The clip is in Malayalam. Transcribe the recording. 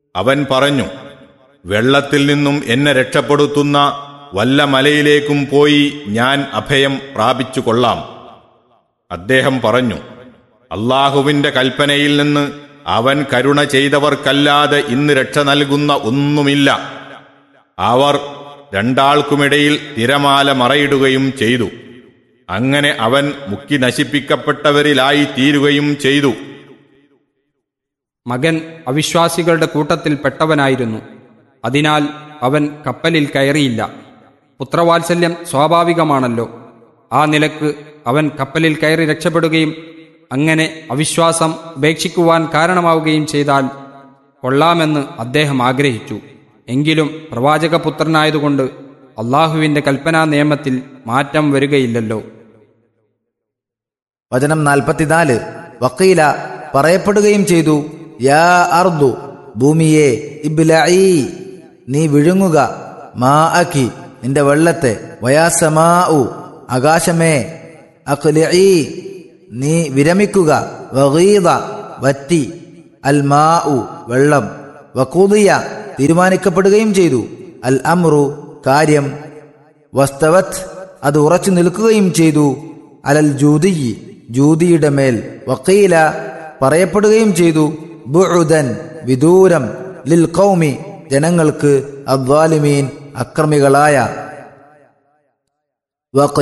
അവൻ പറഞ്ഞു വെള്ളത്തിൽ നിന്നും എന്നെ രക്ഷപ്പെടുത്തുന്ന വല്ല മലയിലേക്കും പോയി ഞാൻ അഭയം പ്രാപിച്ചു കൊള്ളാം അദ്ദേഹം പറഞ്ഞു അള്ളാഹുവിന്റെ കൽപ്പനയിൽ നിന്ന് അവൻ കരുണ ചെയ്തവർക്കല്ലാതെ ഇന്ന് രക്ഷ നൽകുന്ന ഒന്നുമില്ല അവർ രണ്ടാൾക്കുമിടയിൽ തിരമാല മറയിടുകയും ചെയ്തു അങ്ങനെ അവൻ മുക്കി നശിപ്പിക്കപ്പെട്ടവരിലായി തീരുകയും ചെയ്തു മകൻ അവിശ്വാസികളുടെ കൂട്ടത്തിൽ പെട്ടവനായിരുന്നു അതിനാൽ അവൻ കപ്പലിൽ കയറിയില്ല പുത്രവാത്സല്യം സ്വാഭാവികമാണല്ലോ ആ നിലക്ക് അവൻ കപ്പലിൽ കയറി രക്ഷപ്പെടുകയും അങ്ങനെ അവിശ്വാസം ഉപേക്ഷിക്കുവാൻ കാരണമാവുകയും ചെയ്താൽ കൊള്ളാമെന്ന് അദ്ദേഹം ആഗ്രഹിച്ചു എങ്കിലും പ്രവാചകപുത്രനായതുകൊണ്ട് അള്ളാഹുവിന്റെ കൽപ്പനാ നിയമത്തിൽ മാറ്റം വരികയില്ലല്ലോ വചനം നാൽപ്പത്തിനാല് വക്കീല പറയപ്പെടുകയും ചെയ്തു യാ അർദു ഭൂമിയെ ഇബ്ലഈ നീ വിഴുങ്ങുക മാ അഖി നിന്റെ വെള്ളത്തെ വയാസമാ ഉ ആകാശമേ അഖ്ലിഈ നീ വിരമിക്കുക വഗീദ വറ്റി അൽ മാ ഉ വെള്ളം വഖുദിയ തീരുമാനിക്കപ്പെടുകയും ചെയ്തു അൽ അമ്രു കാര്യം വസ്തവത് അത് ഉറച്ചു നിൽക്കുകയും ചെയ്തു അലൽ ജൂതി ജൂതിയുടെ മേൽ വക്കീല പറയപ്പെടുകയും ചെയ്തു ബുഉദൻ വിദൂരം ലിൽ കൗമി ജനങ്ങൾക്ക് അദ്വാലിമീൻ അക്രമികളായ വഖ